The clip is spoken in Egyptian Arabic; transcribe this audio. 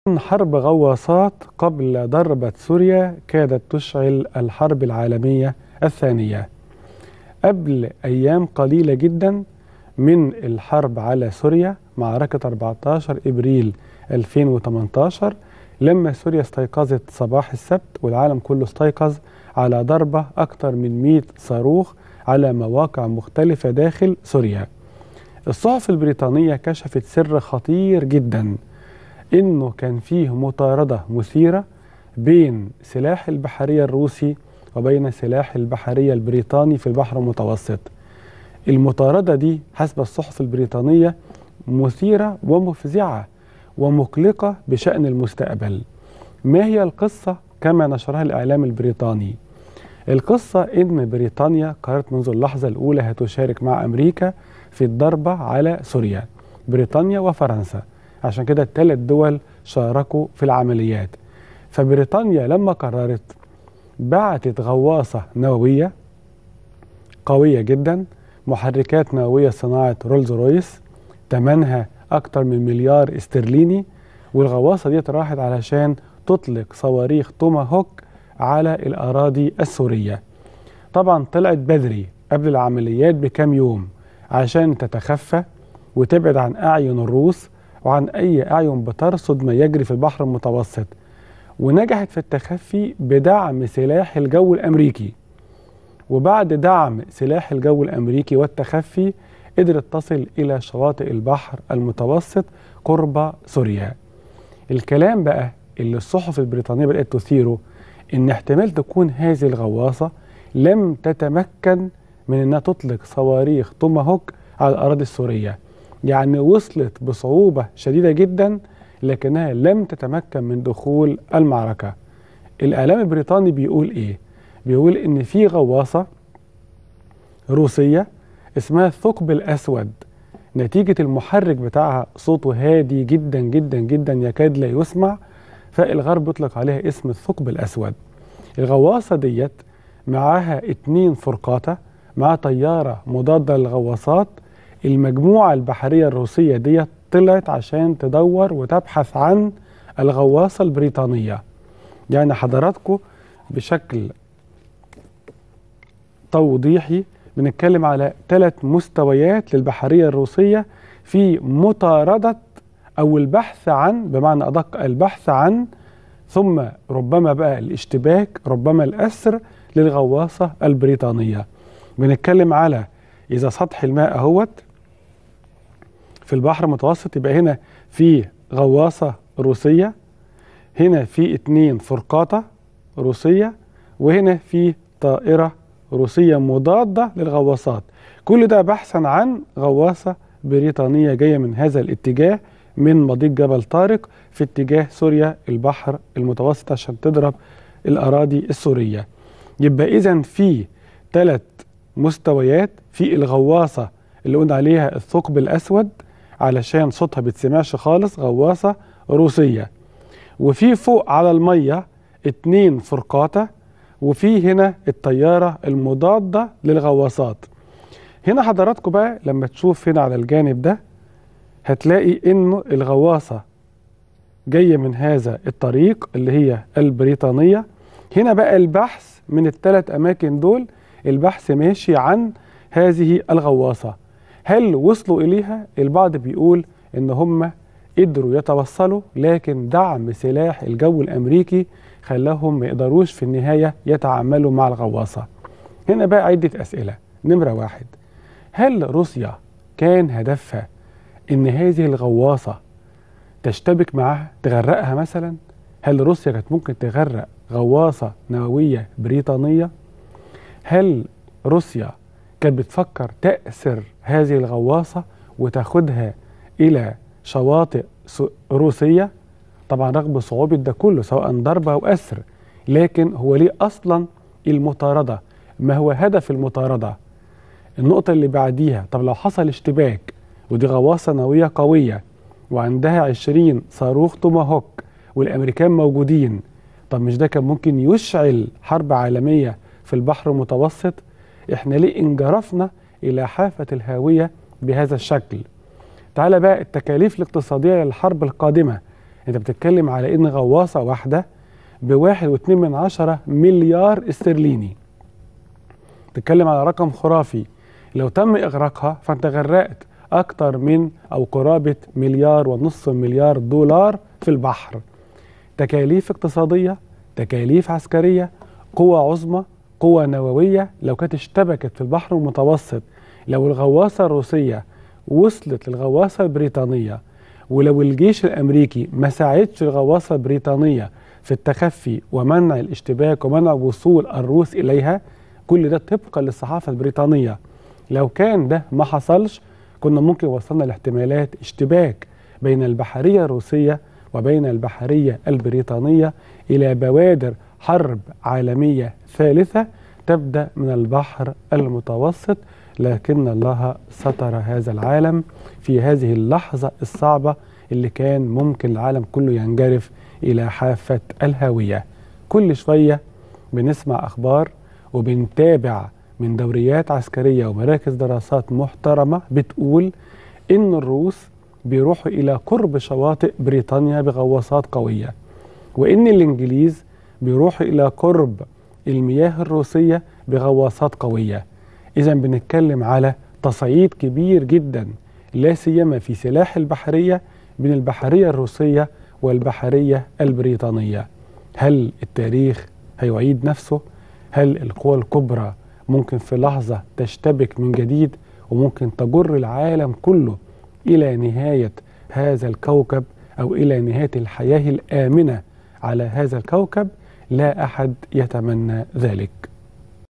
حرب غواصات قبل ضربة سوريا كادت تشعل الحرب العالمية الثانية قبل أيام قليلة جدا من الحرب على سوريا معركة 14 إبريل 2018 لما سوريا استيقظت صباح السبت والعالم كله استيقظ على ضربة أكثر من 100 صاروخ على مواقع مختلفة داخل سوريا الصحف البريطانية كشفت سر خطير جداً انه كان فيه مطارده مثيره بين سلاح البحريه الروسي وبين سلاح البحريه البريطاني في البحر المتوسط. المطارده دي حسب الصحف البريطانيه مثيره ومفزعه ومقلقه بشان المستقبل. ما هي القصه كما نشرها الاعلام البريطاني؟ القصه ان بريطانيا قررت منذ اللحظه الاولى هتشارك مع امريكا في الضربه على سوريا. بريطانيا وفرنسا. عشان كده الثلاث دول شاركوا في العمليات فبريطانيا لما قررت بعتت غواصة نووية قوية جدا محركات نووية صناعة رولز رويس ثمنها أكتر من مليار استرليني والغواصة دي راحت علشان تطلق صواريخ توماهوك على الأراضي السورية طبعا طلعت بدري قبل العمليات بكام يوم عشان تتخفى وتبعد عن أعين الروس وعن أي أعين بترصد ما يجري في البحر المتوسط ونجحت في التخفي بدعم سلاح الجو الأمريكي وبعد دعم سلاح الجو الأمريكي والتخفي قدرت تصل إلى شواطئ البحر المتوسط قرب سوريا الكلام بقى اللي الصحف البريطانية بدأت تثيره إن احتمال تكون هذه الغواصة لم تتمكن من أنها تطلق صواريخ توماهوك على الأراضي السورية يعني وصلت بصعوبة شديدة جدا لكنها لم تتمكن من دخول المعركة الإعلام البريطاني بيقول إيه؟ بيقول إن في غواصة روسية اسمها الثقب الأسود نتيجة المحرك بتاعها صوته هادي جدا جدا جدا يكاد لا يسمع فالغرب يطلق عليها اسم الثقب الأسود الغواصة ديت معاها اتنين فرقاطة مع طيارة مضادة للغواصات المجموعة البحرية الروسية دي طلعت عشان تدور وتبحث عن الغواصة البريطانية يعني حضراتكم بشكل توضيحي بنتكلم على ثلاث مستويات للبحرية الروسية في مطاردة أو البحث عن بمعنى أدق البحث عن ثم ربما بقى الاشتباك ربما الأسر للغواصة البريطانية بنتكلم على إذا سطح الماء اهوت في البحر المتوسط يبقى هنا في غواصة روسية هنا في اتنين فرقاطة روسية وهنا في طائرة روسية مضادة للغواصات كل ده بحثا عن غواصة بريطانية جاية من هذا الاتجاه من مضيق جبل طارق في اتجاه سوريا البحر المتوسط عشان تضرب الأراضي السورية يبقى إذا في ثلاث مستويات في الغواصة اللي قلنا عليها الثقب الأسود علشان صوتها بتسمعش خالص غواصة روسية وفي فوق على المية اتنين فرقاطة وفي هنا الطيارة المضادة للغواصات هنا حضراتكم بقى لما تشوف هنا على الجانب ده هتلاقي انه الغواصة جاية من هذا الطريق اللي هي البريطانية هنا بقى البحث من الثلاث أماكن دول البحث ماشي عن هذه الغواصة هل وصلوا إليها؟ البعض بيقول إن هم قدروا يتوصلوا لكن دعم سلاح الجو الأمريكي خلاهم ما يقدروش في النهاية يتعاملوا مع الغواصة هنا بقى عدة أسئلة نمرة واحد هل روسيا كان هدفها إن هذه الغواصة تشتبك معها تغرقها مثلا هل روسيا كانت ممكن تغرق غواصة نووية بريطانية هل روسيا كانت بتفكر تأسر هذه الغواصة وتاخدها إلى شواطئ روسية طبعا رغم صعوبة ده كله سواء ضربة أو أسر لكن هو ليه أصلا المطاردة ما هو هدف المطاردة النقطة اللي بعديها طب لو حصل اشتباك ودي غواصة نووية قوية وعندها 20 صاروخ توماهوك والأمريكان موجودين طب مش ده كان ممكن يشعل حرب عالمية في البحر المتوسط احنا ليه انجرفنا الى حافة الهاوية بهذا الشكل تعال بقى التكاليف الاقتصادية للحرب القادمة انت بتتكلم على ان غواصة واحدة بواحد واتنين من عشرة مليار استرليني تتكلم على رقم خرافي لو تم إغراقها فأنت غرقت أكتر من أو قرابة مليار ونصف مليار دولار في البحر تكاليف اقتصادية تكاليف عسكرية قوة عظمى قوة نووية لو كانت اشتبكت في البحر المتوسط لو الغواصة الروسية وصلت للغواصة البريطانية ولو الجيش الأمريكي ما ساعدش الغواصة البريطانية في التخفي ومنع الاشتباك ومنع وصول الروس إليها كل ده طبقا للصحافة البريطانية لو كان ده ما حصلش كنا ممكن وصلنا لاحتمالات اشتباك بين البحرية الروسية وبين البحرية البريطانية إلى بوادر حرب عالمية ثالثة تبدأ من البحر المتوسط لكن الله ستر هذا العالم في هذه اللحظة الصعبة اللي كان ممكن العالم كله ينجرف إلى حافة الهاوية كل شوية بنسمع أخبار وبنتابع من دوريات عسكرية ومراكز دراسات محترمة بتقول إن الروس بيروحوا إلى قرب شواطئ بريطانيا بغواصات قوية وإن الإنجليز بيروحوا إلى قرب المياه الروسية بغواصات قوية إذا بنتكلم على تصعيد كبير جدا لا سيما في سلاح البحرية بين البحرية الروسية والبحرية البريطانية هل التاريخ هيعيد نفسه؟ هل القوى الكبرى ممكن في لحظة تشتبك من جديد وممكن تجر العالم كله إلى نهاية هذا الكوكب أو إلى نهاية الحياة الآمنة على هذا الكوكب لا أحد يتمنى ذلك